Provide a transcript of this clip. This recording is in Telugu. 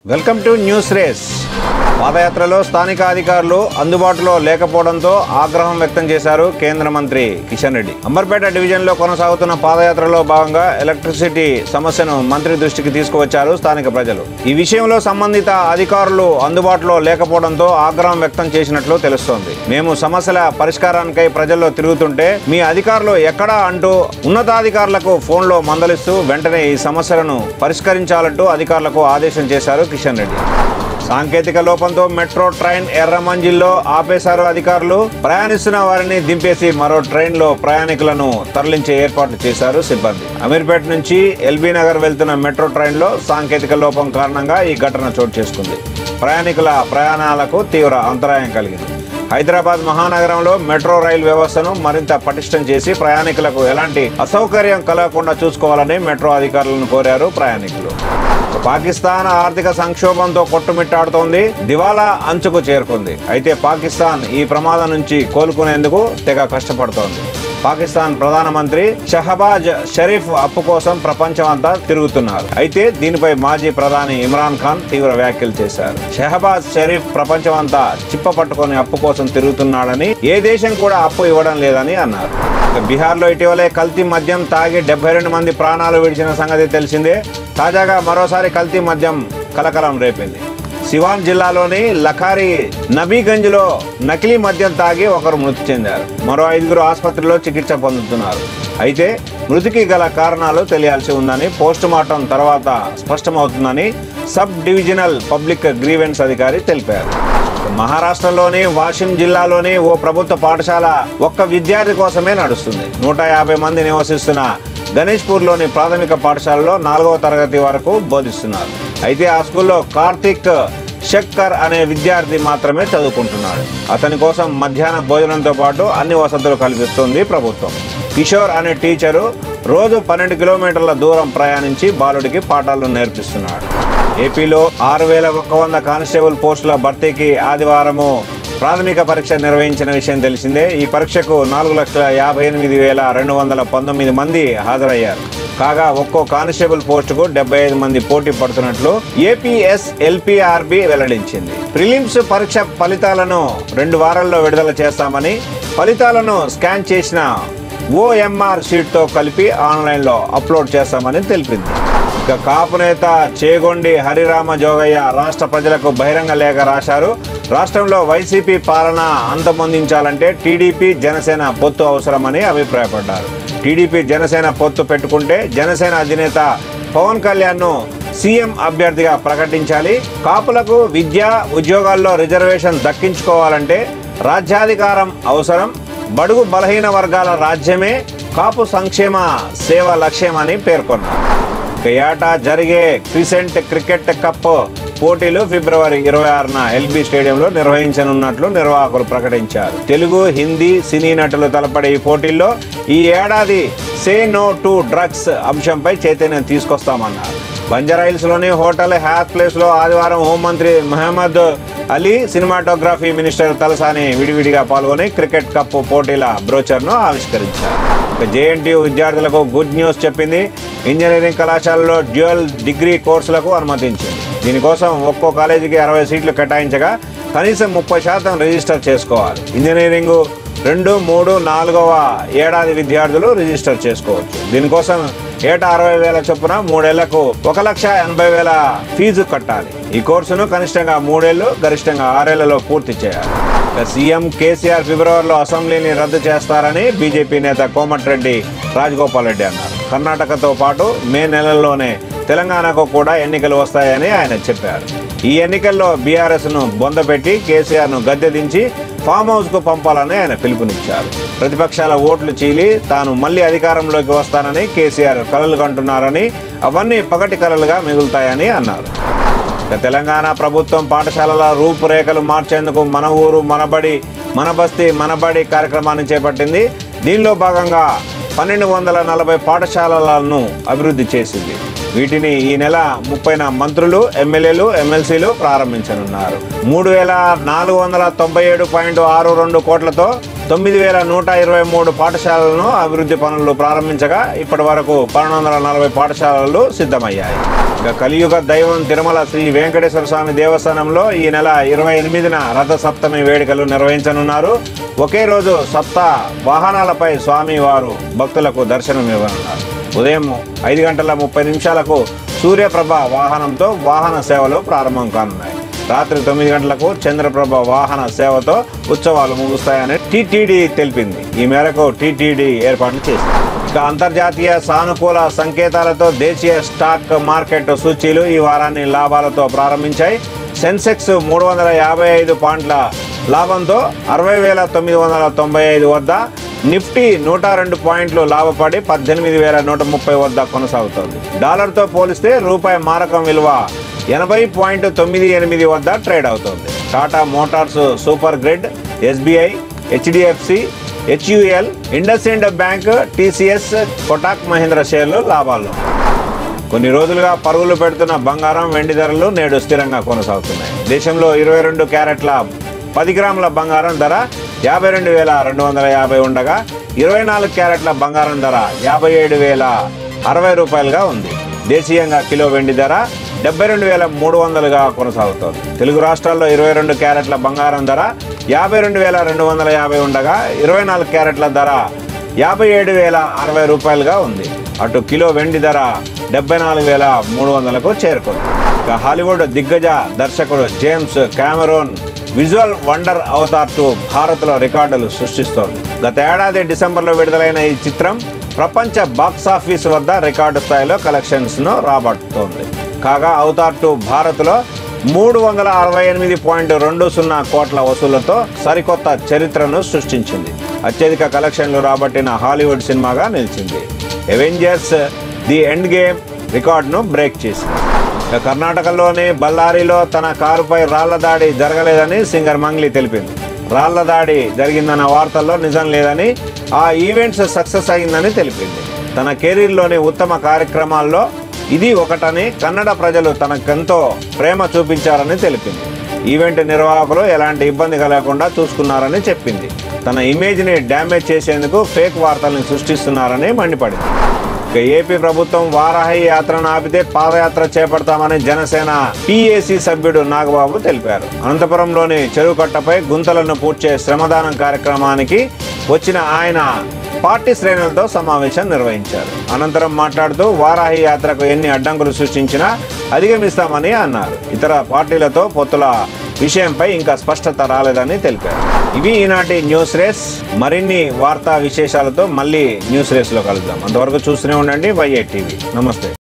వెల్కమ్ టు న్యూస్ రేస్ పాదయాత్రలో స్థానిక అధికారులు అందుబాటులో లేకపోవడంతో ఆగ్రహం వ్యక్తం చేశారు కేంద్ర మంత్రి కిషన్ రెడ్డి అంబర్పేట డివిజన్లో కొనసాగుతున్న పాదయాత్రలో భాగంగా ఎలక్ట్రిసిటీ సమస్యను మంత్రి దృష్టికి తీసుకువచ్చారు స్థానిక ప్రజలు ఈ విషయంలో సంబంధిత అధికారులు అందుబాటులో లేకపోవడంతో ఆగ్రహం వ్యక్తం చేసినట్లు తెలుస్తోంది మేము సమస్యల పరిష్కారానికై ప్రజల్లో తిరుగుతుంటే మీ అధికారులు ఎక్కడా అంటూ ఉన్నతాధికారులకు ఫోన్లో మందలిస్తూ వెంటనే ఈ సమస్యలను పరిష్కరించాలంటూ అధికారులకు ఆదేశం చేశారు కిషన్ రెడ్డి సాంకేతిక లోపంతో మెట్రో ట్రైన్ ఎర్రమంజిల్లో ఆపేశారు అధికారులు ప్రయాణిస్తున్న వారిని దింపేసి మరో ట్రైన్ లో ప్రయాణికులను తరలించే ఏర్పాట్లు చేశారు సిబ్బంది అమీర్పేట నుంచి ఎల్బీ నగర్ వెళ్తున్న మెట్రో ట్రైన్ లో సాంకేతిక లోపం కారణంగా ఈ ఘటన చోటు చేసుకుంది ప్రయాణికుల ప్రయాణాలకు తీవ్ర అంతరాయం కలిగింది హైదరాబాద్ మహానగరంలో మెట్రో రైలు వ్యవస్థను మరింత పటిష్టం చేసి ప్రయాణికులకు ఎలాంటి అసౌకర్యం కలగకుండా చూసుకోవాలని మెట్రో అధికారులను కోరారు ప్రయాణికులు పాకిస్తాన్ ఆర్థిక సంక్షోభంతో కొట్టుమిట్టాడుతోంది దివాలా అంచుకు చేరుకుంది అయితే పాకిస్తాన్ ఈ ప్రమాదం నుంచి కోలుకునేందుకు తెగ కష్టపడుతోంది పాకిస్తాన్ ప్రధానమంత్రి షహబాజ్ షరీఫ్ అప్పు కోసం ప్రపంచం అంతా తిరుగుతున్నారు అయితే దీనిపై మాజీ ప్రధాని ఇమ్రాన్ ఖాన్ తీవ్ర వ్యాఖ్యలు చేశారు షహబాజ్ షరీఫ్ ప్రపంచం అంతా చిప్ప పట్టుకొని అప్పు కోసం తిరుగుతున్నాడని ఏ దేశం కూడా అప్పు ఇవ్వడం లేదని అన్నారు ఇక బీహార్లో ఇటీవలే కల్తీ మద్యం తాగి డెబ్బై రెండు మంది ప్రాణాలు విడిచిన సంగతి తెలిసిందే తాజాగా మరోసారి కల్తీ మద్యం కలకలం రేపింది సివాన్ జిల్లాలోని లఖారి నబీగంజ్లో నకిలీ మద్యం తాగి ఒకరు మృతి చెందారు మరో ఐదుగురు ఆసుపత్రిలో చికిత్స పొందుతున్నారు అయితే మృతికి గల కారణాలు తెలియాల్సి ఉందని పోస్ట్ మార్టం తర్వాత స్పష్టమవుతుందని సబ్ డివిజనల్ పబ్లిక్ గ్రీవెన్స్ అధికారి తెలిపారు మహారాష్ట్రలోని వాషిం జిల్లాలోని ఓ ప్రభుత్వ పాఠశాల ఒక్క విద్యార్థి కోసమే నడుస్తుంది నూట యాభై మంది నివసిస్తున్న గణేష్పూర్లోని ప్రాథమిక పాఠశాలలో నాలుగవ తరగతి వరకు బోధిస్తున్నారు అయితే ఆ స్కూల్లో కార్తిక్ షక్కర్ అనే విద్యార్థి మాత్రమే చదువుకుంటున్నాడు అతని కోసం మధ్యాహ్న భోజనంతో పాటు అన్ని వసతులు కల్పిస్తుంది ప్రభుత్వం కిషోర్ అనే టీచరు రోజు పన్నెండు కిలోమీటర్ల దూరం ప్రయాణించి బాలుడికి పాఠాలు నేర్పిస్తున్నాడు ఏపీలో ఆరు వేల ఒక్క వంద కానిస్టేబుల్ పోస్టుల భర్తీకి ఆదివారము ప్రాథమిక పరీక్ష నిర్వహించిన విషయం తెలిసిందే ఈ పరీక్షకు నాలుగు లక్షల యాభై ఎనిమిది వేల రెండు వందల పంతొమ్మిది మంది హాజరయ్యారు కాగా ఒక్కో కానిస్టేబుల్ పోస్టుకు డెబ్బై ఐదు మంది పోటీ పడుతున్నట్లు ఏపీఎస్ ఎల్పిఆర్బి వెల్లడించింది ప్రిలిమ్స్ పరీక్ష ఫలితాలను రెండు వారాల్లో విడుదల చేస్తామని ఫలితాలను స్కాన్ చేసిన ఓఎంఆర్ షీట్తో కలిపి ఆన్లైన్లో అప్లోడ్ చేస్తామని తెలిపింది ఇక కాపు నేత చేగొండి హరిరామ జోగయ్య రాష్ట్ర ప్రజలకు బహిరంగ లేఖ రాశారు రాష్ట్రంలో వైసీపీ పాలన అంతమొందించాలంటే టీడీపీ జనసేన పొత్తు అవసరమని అభిప్రాయపడ్డారు టీడీపీ జనసేన పొత్తు పెట్టుకుంటే జనసేన అధినేత పవన్ కళ్యాణ్ను సీఎం అభ్యర్థిగా ప్రకటించాలి కాపులకు విద్య ఉద్యోగాల్లో రిజర్వేషన్ దక్కించుకోవాలంటే రాజ్యాధికారం అవసరం బడుగు బలహీన వర్గాల రాజ్యమే కాపు సంక్షేమ సేవ లక్ష్యమని పేర్కొన్నారు ఇక ఏటా జరిగే క్రిసెంట్ క్రికెట్ కప్ పోటీలు ఫిబ్రవరి ఇరవై ఆరున ఎల్బీ స్టేడియంలో నిర్వహించనున్నట్లు నిర్వాహకులు ప్రకటించారు తెలుగు హిందీ సినీ నటులు తలపడే ఈ పోటీల్లో ఈ ఏడాది సే నో టు డ్రగ్స్ అంశంపై చైతన్యం తీసుకొస్తామన్నారు బంజారాయిల్స్ లోని హోటల్ హ్యాత్ ప్లేస్ లో ఆదివారం హోంమంత్రి మహమ్మద్ అలీ సినిమాటోగ్రఫీ మినిస్టర్ తలసాని విడివిడిగా పాల్గొని క్రికెట్ కప్ పోటీల బ్రోచర్ ను ఆవిష్కరించారు ఇక జేఎన్టీయూ విద్యార్థులకు గుడ్ న్యూస్ చెప్పింది ఇంజనీరింగ్ కళాశాలలో డ్యూయల్ డిగ్రీ కోర్సులకు అనుమతించింది దీనికోసం ఒక్కో కాలేజీకి అరవై సీట్లు కేటాయించగా కనీసం ముప్పై శాతం రిజిస్టర్ చేసుకోవాలి ఇంజనీరింగ్ రెండు మూడు నాలుగవ ఏడాది విద్యార్థులు రిజిస్టర్ చేసుకోవచ్చు దీనికోసం ఏటా అరవై వేల చొప్పున మూడేళ్లకు ఒక లక్ష ఎనభై వేల ఫీజు కట్టాలి ఈ కోర్సును కనిష్టంగా మూడేళ్లు గరిష్టంగా ఆరేళ్లలో పూర్తి చేయాలి ఇక సీఎం కేసీఆర్ ఫిబ్రవరిలో అసెంబ్లీని రద్దు చేస్తారని బీజేపీ నేత కోమటిరెడ్డి రాజగోపాల్ రెడ్డి అన్నారు కర్ణాటకతో పాటు మే నెలల్లోనే తెలంగాణకు కూడా ఎన్నికలు వస్తాయని ఆయన చెప్పారు ఈ ఎన్నికల్లో బీఆర్ఎస్ ను బొందపెట్టి కేసీఆర్ ను గద్దె దించి ఫామ్ హౌస్ కు పంపాలని ఆయన పిలుపునిచ్చారు ప్రతిపక్షాల ఓట్లు చీలి తాను మళ్లీ అధికారంలోకి వస్తానని కేసీఆర్ కలలు కంటున్నారని అవన్నీ పగటి కలలుగా మిగులుతాయని అన్నారు ఇక తెలంగాణ ప్రభుత్వం పాఠశాలల రూపురేఖలు మార్చేందుకు మన ఊరు మనబడి మన బస్తీ మనబడి కార్యక్రమాన్ని చేపట్టింది దీనిలో భాగంగా పన్నెండు వందల నలభై పాఠశాలలను అభివృద్ధి చేసింది వీటిని ఈ నెల ముప్పైన మంత్రులు ఎమ్మెల్యేలు ఎమ్మెల్సీలు ప్రారంభించనున్నారు మూడు వేల నాలుగు వందల తొంభై ఏడు పాయింట్ ఆరు రెండు కోట్లతో తొమ్మిది వేల నూట ఇరవై మూడు పాఠశాలలను అభివృద్ధి పనులు ప్రారంభించగా ఇప్పటి వరకు పన్నెండు వందల నలభై పాఠశాలలు సిద్ధమయ్యాయి ఇక కలియుగ దైవం తిరుమల శ్రీ వెంకటేశ్వర స్వామి దేవస్థానంలో ఈ నెల ఇరవై ఎనిమిదిన రథ సప్తమి వేడుకలు నిర్వహించనున్నారు ఒకే రోజు సప్త వాహనాలపై స్వామి వారు భక్తులకు దర్శనం ఇవ్వనున్నారు ఉదయం ఐదు గంటల ముప్పై నిమిషాలకు సూర్యప్రభ వాహనంతో వాహన సేవలు ప్రారంభం కానున్నాయి రాత్రి తొమ్మిది గంటలకు చంద్రప్రభ వాహన సేవతో ఉత్సవాలు ముగుస్తాయని టీటీడీ తెలిపింది ఈ మేరకు టీటీడీ ఏర్పాట్లు చేసింది ఇక అంతర్జాతీయ సానుకూల సంకేతాలతో దేశీయ స్టాక్ మార్కెట్ సూచీలు ఈ వారాన్ని లాభాలతో ప్రారంభించాయి సెన్సెక్స్ మూడు వందల యాభై ఐదు పాయింట్ల లాభంతో అరవై వేల తొమ్మిది వందల తొంభై ఐదు వద్ద నిఫ్టీ నూట రెండు పాయింట్లు లాభపడి పద్దెనిమిది వేల నూట ముప్పై వద్ద కొనసాగుతోంది డాలర్తో పోలిస్తే రూపాయి మారకం విలువ ఎనభై పాయింట్ తొమ్మిది ఎనిమిది వద్ద ట్రేడ్ అవుతోంది Tata motors super grid SBI HDFC HUL IndusInd bank TCS Kotak Mahindra షేర్లు లాభాల్లో కొన్ని రోజులుగా పరుగులు పెడుతున్న బంగారం వెండి ధరలు నేడు స్థిరంగా కొనసాగుతున్నాయి దేశంలో ఇరవై రెండు క్యారెట్ల పది గ్రాముల బంగారం ధర యాభై రెండు వేల రెండు వందల యాభై ఉండగా ఇరవై నాలుగు క్యారెట్ల బంగారం ధర యాభై ఏడు వేల అరవై రూపాయలుగా ఉంది దేశీయంగా కిలో వెండి ధర డెబ్బై రెండు వేల మూడు వందలుగా కొనసాగుతోంది తెలుగు రాష్ట్రాల్లో ఇరవై రెండు క్యారెట్ల బంగారం ధర యాభై రెండు వేల రెండు వందల యాభై ఉండగా ఇరవై నాలుగు క్యారెట్ల ధర యాభై ఏడు వేల అరవై రూపాయలుగా ఉంది అటు కిలో వెండి ధర డెబ్బై నాలుగు వేల మూడు వందలకు చేరుకుంది ఇక హాలీవుడ్ దిగ్గజ దర్శకుడు James Cameron visual wonder Avatar two భారత్లో రికార్డులు సృష్టిస్తోంది గత ఏడాది డిసెంబర్లో విడుదలైన ఈ చిత్రం ప్రపంచ బాక్స్ ఆఫీస్ వద్ద రికార్డు స్థాయిలో కలెక్షన్స్ను రాబట్టుతోంది కాగా అవతార్ టూ భారత్లో మూడు వందల అరవై ఎనిమిది పాయింట్ రెండు సున్నా కోట్ల వసూళ్లతో సరికొత్త చరిత్రను సృష్టించింది అత్యధిక కలెక్షన్లు రాబట్టిన హాలీవుడ్ సినిమాగా నిలిచింది ఎవెంజర్స్ ది ఎండ్ గేమ్ రికార్డును బ్రేక్ చేసింది ఇక కర్ణాటకలోని బళ్ళారిలో తన కారుపై రాళ్ల దాడి జరగలేదని సింగర్ మంగ్లీ తెలిపింది రాళ్ల దాడి జరిగిందన్న వార్తల్లో నిజం లేదని ఆ ఈవెంట్స్ సక్సెస్ అయిందని తెలిపింది తన కెరీర్లోని ఉత్తమ కార్యక్రమాల్లో ఇది ఒకటని కన్నడ ప్రజలు తనకెంతో ప్రేమ చూపించారని తెలిపింది ఈవెంట్ నిర్వాహకులు ఎలాంటి ఇబ్బంది కలగకుండా చూసుకున్నారని చెప్పింది తన ఇమేజ్ని డ్యామేజ్ చేసేందుకు ఫేక్ వార్తల్ని సృష్టిస్తున్నారని మండిపడింది ఇక ఏపీ ప్రభుత్వం వారాహి యాత్రను ఆపితే పాదయాత్ర చేపడతామని జనసేన పిఏసి సభ్యుడు నాగబాబు తెలిపారు అనంతపురంలోని చెరువు కట్టపై గుంతలను పూడ్చే శ్రమదానం కార్యక్రమానికి వచ్చిన ఆయన పార్టీ శ్రేణులతో సమావేశం నిర్వహించారు అనంతరం మాట్లాడుతూ వారాహి యాత్రకు ఎన్ని అడ్డంకులు సృష్టించినా అధిగమిస్తామని అన్నారు ఇతర పార్టీలతో పొత్తుల విషయంపై ఇంకా స్పష్టత రాలేదని తెలిపారు ఇవి ఈనాటి న్యూస్ రేస్ మరిన్ని వార్తా విశేషాలతో మళ్ళీ న్యూస్ రేస్లో కలుద్దాం అంతవరకు చూస్తూనే ఉండండి వైఏ టీవీ నమస్తే